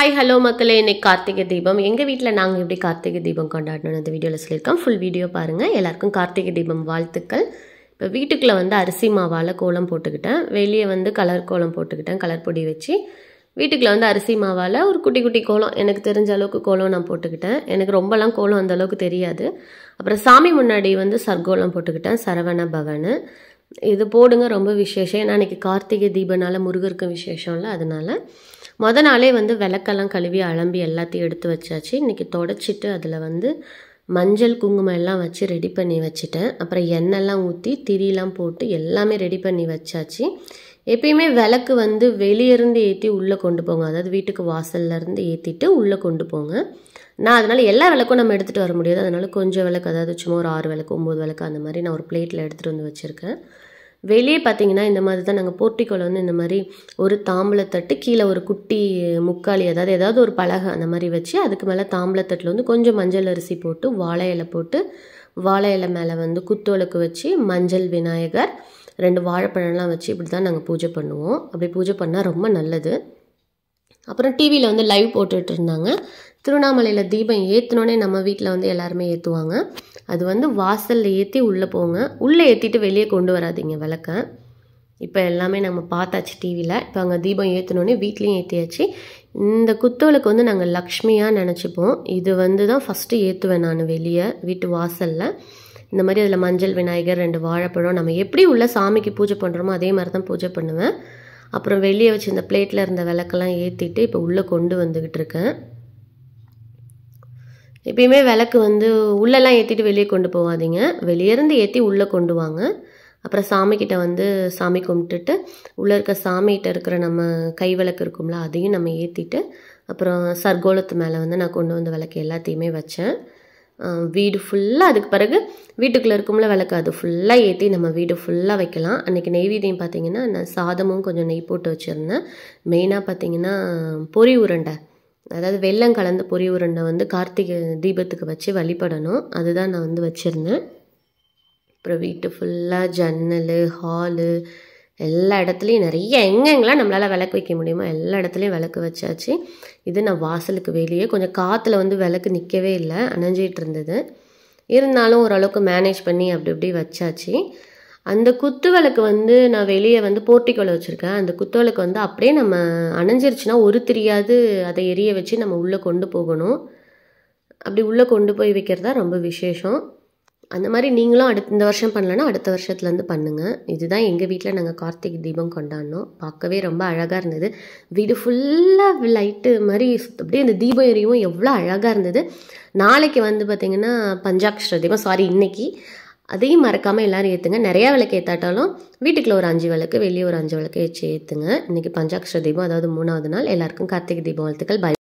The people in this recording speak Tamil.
ஹாய் ஹலோ மக்களே இன்னைக்கு கார்த்திகை தீபம் எங்கள் வீட்டில் நாங்கள் எப்படி கார்த்திகை தீபம் கொண்டாடணும் அந்த வீடியோவில் சொல்லியிருக்கோம் ஃபுல் வீடியோ பாருங்கள் எல்லாருக்கும் கார்த்திகை தீபம் வாழ்த்துக்கள் இப்போ வீட்டுக்குள்ளே வந்து அரிசி மாவால் கோலம் போட்டுக்கிட்டேன் வெளியே வந்து கலர் கோலம் போட்டுக்கிட்டேன் கலர் பொடி வச்சு வீட்டுக்குள்ளே வந்து அரிசி மாவால் ஒரு குட்டி குட்டி கோலம் எனக்கு தெரிஞ்ச அளவுக்கு கோலம் நான் போட்டுக்கிட்டேன் எனக்கு ரொம்பலாம் கோலம் அந்த அளவுக்கு தெரியாது அப்புறம் சாமி முன்னாடி வந்து சர்க்கோலம் போட்டுக்கிட்டேன் சரவண பவனு இது போடுங்க ரொம்ப விசேஷம் ஏன்னா அன்றைக்கி கார்த்திகை தீபனால முருகருக்கு விசேஷம்ல அதனால மொத நாளே வந்து விளக்கெல்லாம் கழுவி அலம்பி எல்லாத்தையும் எடுத்து வச்சாச்சு இன்றைக்கி தொடச்சிட்டு அதில் வந்து மஞ்சள் குங்குமம் எல்லாம் வச்சு ரெடி பண்ணி வச்சுட்டேன் அப்புறம் எண்ணெய்லாம் ஊற்றி திரிலாம் போட்டு எல்லாமே ரெடி பண்ணி வச்சாச்சு எப்பயுமே விளக்கு வந்து வெளியிருந்து ஏற்றி உள்ளே கொண்டு போங்க அதாவது வீட்டுக்கு வாசல்ல இருந்து ஏற்றிட்டு உள்ளே கொண்டு போங்க நான் அதனால் எல்லா விளக்கும் நம்ம எடுத்துகிட்டு வர முடியாது அதனால் கொஞ்சம் விளக்கு அதாவது சும்மா ஒரு ஆறு விளக்கு ஒம்பது விளக்கு அந்த மாதிரி நான் ஒரு பிளேட்டில் எடுத்துகிட்டு வந்து வச்சுருக்கேன் வெளியே பார்த்தீங்கன்னா இந்த மாதிரி தான் நாங்கள் போர்ட்டிக்கோல வந்து இந்த மாதிரி ஒரு தாம்பளத்தட்டு கீழே ஒரு குட்டி முக்காளி அதாவது ஏதாவது ஒரு பலகை அந்த மாதிரி வச்சு அதுக்கு மேலே தாம்பளத்தட்டில் வந்து கொஞ்சம் மஞ்சள் அரிசி போட்டு வாழை இலை போட்டு வாழை இலை மேலே வந்து குத்தோலுக்கு வச்சு மஞ்சள் விநாயகர் ரெண்டு வாழைப்பழம்லாம் வச்சு இப்படி தான் நாங்கள் பூஜை பண்ணுவோம் அப்படி பூஜை பண்ணால் ரொம்ப நல்லது அப்புறம் டிவியில் வந்து லைவ் போட்டுட்டு இருந்தாங்க திருவண்ணாமலையில் தீபம் ஏற்றினோடனே நம்ம வீட்டில் வந்து எல்லாருமே ஏற்றுவாங்க அது வந்து வாசலில் ஏற்றி உள்ளே போங்க உள்ளே ஏற்றிட்டு வெளியே கொண்டு வராதீங்க விளக்க இப்போ எல்லாமே நம்ம பார்த்தாச்சு டிவியில் இப்போ அங்கே தீபம் ஏற்றினோடனே வீட்லேயும் ஏற்றியாச்சு இந்த குத்தோலுக்கு வந்து நாங்கள் லக்ஷ்மியாக நினச்சிப்போம் இது வந்து தான் ஃபஸ்ட்டு ஏற்றுவேன் நான் வெளியே வீட்டு வாசலில் இந்த மாதிரி அதில் மஞ்சள் விநாயகர் ரெண்டு வாழைப்பழம் நம்ம எப்படி உள்ள சாமிக்கு பூஜை பண்ணுறோமோ அதே மாதிரி தான் பூஜை பண்ணுவேன் அப்புறம் வெளியே வச்சு இந்த பிளேட்டில் இருந்த விளக்கெல்லாம் ஏற்றிட்டு இப்போ உள்ளே கொண்டு வந்துக்கிட்டு இருக்கேன் எப்பயுமே விளக்கு வந்து உள்ளெல்லாம் ஏற்றிட்டு வெளியே கொண்டு போகாதீங்க வெளியேருந்து ஏற்றி உள்ளே கொண்டு வாங்க அப்புறம் சாமிக்கிட்ட வந்து சாமி கும்பிட்டுட்டு உள்ளே இருக்க சாமிகிட்ட இருக்கிற நம்ம கை விளக்கு இருக்கும்ல அதையும் நம்ம ஏற்றிட்டு அப்புறம் சர்க்கோலத்து மேலே வந்து நான் கொண்டு வந்த விளக்கு எல்லாத்தையுமே வச்சேன் வீடு ஃபுல்லாக அதுக்கு பிறகு வீட்டுக்குள்ளே இருக்கும்ல விளக்கு அது ஃபுல்லாக ஏற்றி நம்ம வீடு ஃபுல்லாக வைக்கலாம் அன்றைக்கி நெய்வேதியம் பார்த்தீங்கன்னா நான் சாதமும் கொஞ்சம் நெய் போட்டு வச்சுருந்தேன் மெயினாக பார்த்தீங்கன்னா பொரி உருண்டை அதாவது வெள்ளம் கலந்த பொரி உருண்டை வந்து கார்த்திகை தீபத்துக்கு வச்சு வழிபடணும் அதுதான் நான் வந்து வச்சுருந்தேன் அப்புறம் வீட்டு ஃபுல்லாக ஜன்னல் ஹாலு எல்லா இடத்துலையும் நிறைய எங்கெங்கெல்லாம் நம்மளால் விளக்கு வைக்க முடியுமோ எல்லா இடத்துலையும் விளக்கு வச்சாச்சு இது நான் வாசலுக்கு வெளியே கொஞ்சம் காற்றுல வந்து விளக்கு நிற்கவே இல்லை அணைஞ்சிட்டு இருந்தது இருந்தாலும் ஓரளவுக்கு மேனேஜ் பண்ணி அப்படி இப்படி வச்சாச்சு அந்த குத்து விளக்கு வந்து நான் வெளியே வந்து போர்ட்டிக்கோல வச்சுருக்கேன் அந்த குத்து விளக்கு வந்து அப்படியே நம்ம அணைஞ்சிருச்சுன்னா ஒரு தெரியாது அதை எரிய வச்சு நம்ம உள்ளே கொண்டு போகணும் அப்படி உள்ளே கொண்டு போய் வைக்கிறது தான் ரொம்ப விசேஷம் அந்த மாதிரி நீங்களும் அடுத்த இந்த வருஷம் பண்ணலன்னா அடுத்த வருஷத்துலேருந்து பண்ணுங்கள் இதுதான் எங்கள் வீட்டில் நாங்கள் கார்த்திகை தீபம் கொண்டாடினோம் பார்க்கவே ரொம்ப அழகாக இருந்தது வீடு ஃபுல்லாக லைட்டு மாதிரி அப்படியே அந்த தீபம் எரியும் எவ்வளோ அழகாக இருந்தது நாளைக்கு வந்து பார்த்திங்கன்னா பஞ்சாக்ஷர தீபம் சாரி இன்னைக்கு அதையும் மறக்காமல் எல்லோரும் ஏற்றுங்க நிறையா விளக்கு ஏற்றாட்டாலும் வீட்டுக்குள்ள ஒரு அஞ்சு விளக்கு வெளியே ஒரு அஞ்சு விளக்கு ஏற்றி ஏற்றுங்க இன்றைக்கி பஞ்சாக்ஷர தீபம் அதாவது மூணாவது நாள் எல்லாருக்கும் கார்த்திகை தீபம் வாழ்த்துக்கள் பை